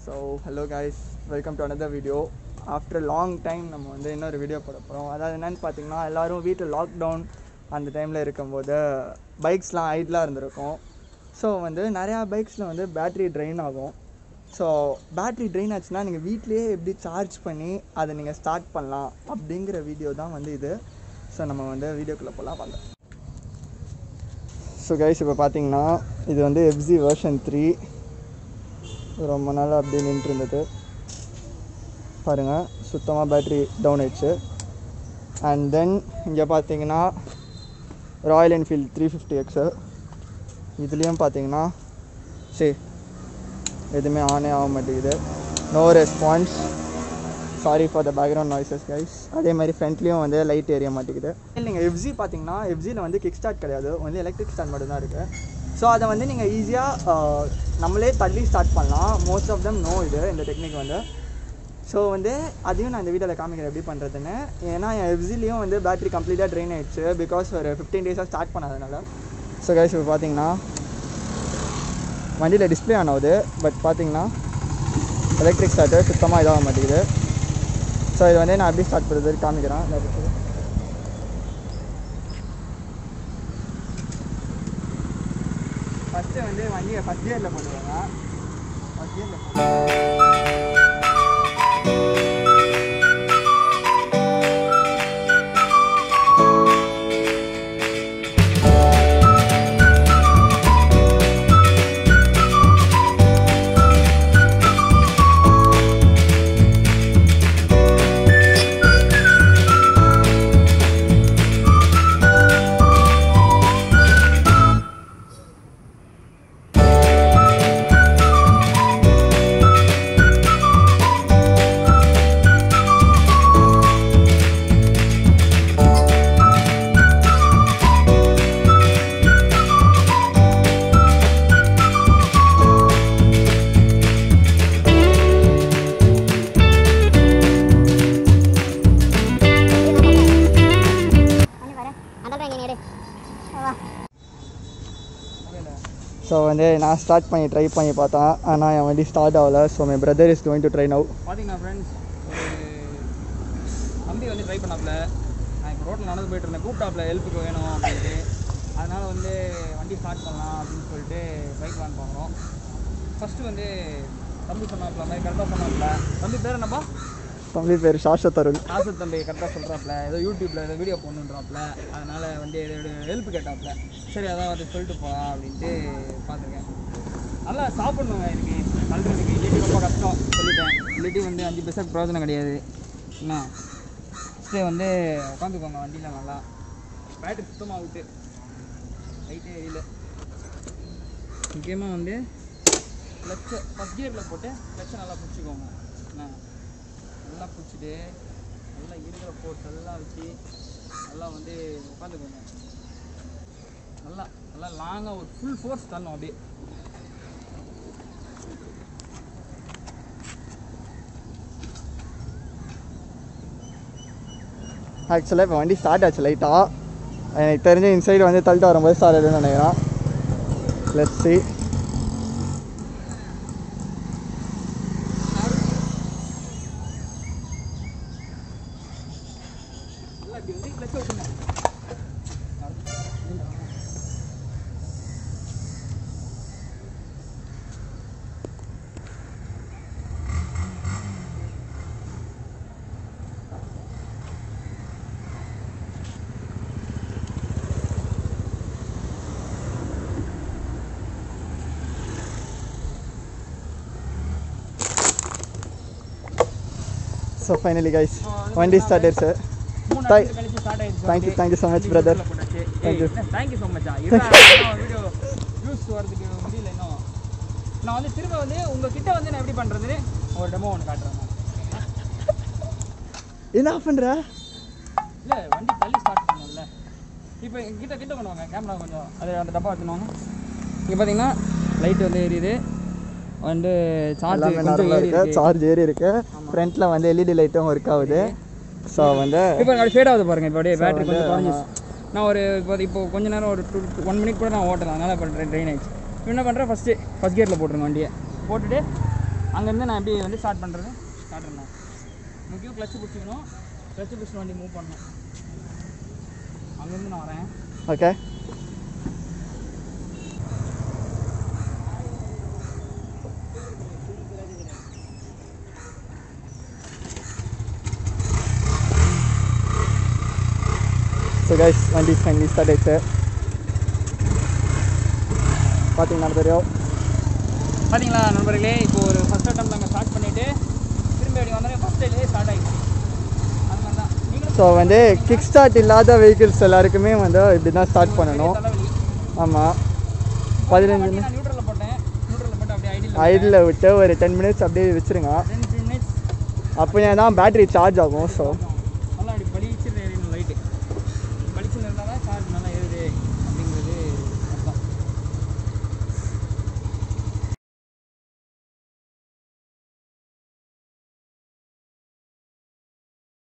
So hello guys welcome to another video after long time நம்ம வந்து இன்னொரு video போட போகிறோம் அதாவது என்னென்னு பார்த்தீங்கன்னா எல்லோரும் வீட்டில் லாக்டவுன் அந்த டைமில் இருக்கும்போது பைக்ஸ்லாம் ஐட்லாக இருந்திருக்கும் ஸோ வந்து நிறையா பைக்ஸில் வந்து பேட்ரி ட்ரெயின் ஆகும் ஸோ பேட்ரி ட்ரெயின் ஆச்சுன்னா நீங்கள் வீட்லேயே எப்படி சார்ஜ் பண்ணி அதை நீங்கள் ஸ்டார்ட் பண்ணலாம் அப்படிங்கிற வீடியோ தான் வந்து இது ஸோ நம்ம வந்து வீடியோக்குள்ளே போகலாம் வாங்க ஸோ கைஸ் இப்போ பார்த்தீங்கன்னா இது வந்து எஃப்சி வெர்ஷன் த்ரீ ரொம்ப நாள் அப்படியே நின்றுட்டு இருந்தது பாருங்கள் சுத்தமாக பேட்ரி டவுன் ஆயிடுச்சு அண்ட் தென் இங்கே பார்த்தீங்கன்னா Royal Enfield three fifty X இதுலேயும் பார்த்தீங்கன்னா சரி எதுவுமே ஆனே ஆக மாட்டேங்குது no response sorry for the background noises guys அதே மாதிரி ஃப்ரண்ட்லேயும் வந்து லைட் எரிய மாட்டேங்குது நீங்கள் எஃப்ஜி பார்த்தீங்கன்னா எஃப்ஜியில் வந்து கிக் ஸ்டார்ட் கிடையாது ஒன்லி எலக்ட்ரிக் ஸ்டார்ட் மட்டும் தான் இருக்குது ஸோ அதை வந்து நீங்கள் ஈஸியாக நம்மளே தள்ளி ஸ்டார்ட் பண்ணலாம் மோஸ்ட் ஆஃப் தம் நோ இது இந்த டெக்னிக் வந்து ஸோ வந்து அதையும் நான் இந்த வீடியோவில் காமிக்கிறேன் எப்படி பண்ணுறதுன்னு ஏன்னா என் எஃப்ஜிலையும் வந்து பேட்டரி கம்ப்ளீட்டாக ட்ரெயின் ஆயிடுச்சு பிகாஸ் ஒரு ஃபிஃப்டீன் டேஸாக ஸ்டார்ட் பண்ணாதனால ஸோ கைஸ் இப்போ பார்த்தீங்கன்னா வண்டியில் டிஸ்பிளே ஆன் ஆகுது பட் பார்த்தீங்கன்னா எலக்ட்ரிக் ஸ்டார்ட்டு சுத்தமாக இதாக மாட்டேங்குது ஸோ இது வந்து நான் எப்படி ஸ்டார்ட் பண்ணுறது காமிக்கிறேன் இதை பத்தி. ஃபஸ்ட்டு வந்து வண்டியை ஃபஸ்ட் கியரில் போட்டுருவாங்க ஃபஸ்ட் கியரில் பண்ணி பாரு அண்டர் இங்கே நேரு வா ஸோ வந்து நான் ஸ்டார்ட் பண்ணி ட்ரை பண்ணி பார்த்தேன் ஆனால் என் வண்டி ஸ்டார்ட் ஆகல so my brother is going to try now பார்த்தீங்கன்னா ஃப்ரெண்ட்ஸ் ஒரு தம்பி வந்து ட்ரை பண்ணாப்புல நான் இப்போ ரோட்டில் நடந்து போயிட்டு இருந்தேன் கூப்பிட்டாப்புல ஹெல்ப்புக்கு வேணும் அப்படின்ட்டு அதனால் வந்து வண்டி ஸ்டார்ட் பண்ணலாம் அப்படின்னு சொல்லிட்டு பைக் வாங்க போகிறோம் ஃபஸ்ட்டு வந்து தம்பி சொன்னாப்புல மாதிரி கரெக்டாக சொன்னாப்புல தம்பி பேர் என்னப்பா தம்பி பேர் சாஷா தருண் ஆசு தம்பி கரெக்டாக சொல்கிறாப்புல ஏதோ யூடியூப்பில் ஏதோ வீடியோ போடணுன்றாப்புல அதனால் வந்து இதோட ஹெல்ப் கேட்டாப்புல சரி அதான் வந்து சொல்லிட்டு போகலாம் அப்படின்ட்டு பார்த்துருக்கேன் நல்லா சாப்பிட்ணுங்க எனக்கு கல்றதுக்கு இல்லாட்டி ரொம்ப கஷ்டம் சொல்லிட்டேன் இல்லாட்டி வந்து அஞ்சு பைசா பிரயோஜனம் கிடையாது என்ன சரி வந்து உட்காந்துக்கோங்க வண்டியில் நல்லா பேட்டரி சுத்தமாக விட்டு லைட்டே எரியல முக்கியமாக வந்து கிளச்சை ஃபஸ்ட் கியரில் போட்டு கிளச்சை நல்லா பிடிச்சிக்கோங்க என்ன நல்லா பிடிச்சிட்டு நல்லா இருக்கிற ஃபோர்ஸ் எல்லாம் வச்சு நல்லா வந்து உட்காந்துக்கோங்க நல்லா நல்லா லாங்காக ஒரு ஃபுல் ஃபோர்ஸ் தரணும் அப்படியே ஆக்சுவலாக இப்போ வண்டி ஸ்டார்ட் ஆச்சு லைட்டாக எனக்கு தெரிஞ்ச இன்சைடு வந்து தள்ளிட்டு வரும்போது ஸ்டார்ட் ஆகுதுன்னு நினைக்கிறேன் லெட்ஸ் சி நல்லா இப்படி வந்து கிளச்சை விட்டுணும் ஸோ ஃபைனலி கைஸ் வண்டி ஸ்டார்ட் ஆயிடுச்சு மூணு Thank- நாள் கழிச்சு ஸ்டார்ட் ஆயிடுச்சு thank you, thank you so much, brother. Thank you. Thank you so much video use வரதுக்கு முடியல இன்னும் நான் வந்து திரும்ப வந்து உங்ககிட்ட வந்து நான் எப்படி பண்ணுறதுன்னு ஒரு டெமோ ஒன்று காட்டுறேன் நான். என்ன பண்ணுற இல்லை வண்டி தள்ளி ஸ்டார்ட் பண்ணணும்ல இப்போ கிட்ட கிட்ட கொண்டு வாங்க கேமரா கொஞ்சம் அது அந்த டப்பா எடுத்துன்னு இங்கே பார்த்தீங்கன்னா லைட் வந்து எரியுது வந்து சார்ஜ் எல்லாமே கொஞ்சம் நார்மலாக ஏறி இருக்கு இருக்கு சார்ஜ் ஏறி இருக்கு ஃப்ரண்ட்டில் வந்து எல்இடி லைட்டும் ஒர்க் ஆகுது ஸோ வந்து இப்போ அப்படி ஃபேட் ஆகுது பாருங்க இப்போ அப்படியே So பேட்டரி வந்து, கொஞ்சம் குறைஞ்சிச்சு நான் ஒரு இப்போ இப்போ கொஞ்ச நேரம் ஒரு டூ ஒன் மினிட் கூட நான் ஓட்டலாம் அதனால் இப்போ ட்ரெயின் ஆயிடுச்சு இப்போ என்ன பண்ணுறேன் ஃபஸ்ட்டு ஃபஸ்ட் கியரில் போட்டுருங்க வண்டியை போட்டுட்டு அங்கேருந்து நான் எப்படி வந்து ஸ்டார்ட் பண்ணுறது ஸ்டார்ட் பண்ணேன் முக்கியம் கிளச்சு பிடிச்சிக்கணும் கிளச்சு பிடிச்சிட்டு வண்டி மூவ் பண்ணணும் அங்கேருந்து நான் வரேன் ஓகே ஸோ கைஸ் வண்டி ஃபைனலி ஸ்டார்ட் ஆயிடுச்சு பார்த்தீங்கன்னா தெரியும் பார்த்தீங்களா நண்பர்களே இப்போ ஒரு ஃபஸ்ட் அட்டம் நாங்கள் ஸ்டார்ட் பண்ணிவிட்டு திரும்பி அப்படி வந்தோடனே ஃபஸ்ட் டேலே ஸ்டார்ட் ஆகிடுச்சு அது மாதிரி தான் நீங்களும் ஸோ வந்து கிக் ஸ்டார்ட் இல்லாத வெஹிக்கிள்ஸ் எல்லாருக்குமே வந்து இப்படி தான் ஸ்டார்ட் பண்ணணும் தலைவலி ஆமாம் பதினஞ்சு பதினஞ்சு நான் நியூட்ரலில் போட்டேன் நியூட்ரலில் போட்டு அப்படியே ஐடியில் ஐடில் விட்டு ஒரு டென் மினிட்ஸ் அப்படியே வச்சுருங்க ரெண்டு மினிட்ஸ் அப்போ தான் பேட்டரி சார்ஜ் ஆகும் ஸோ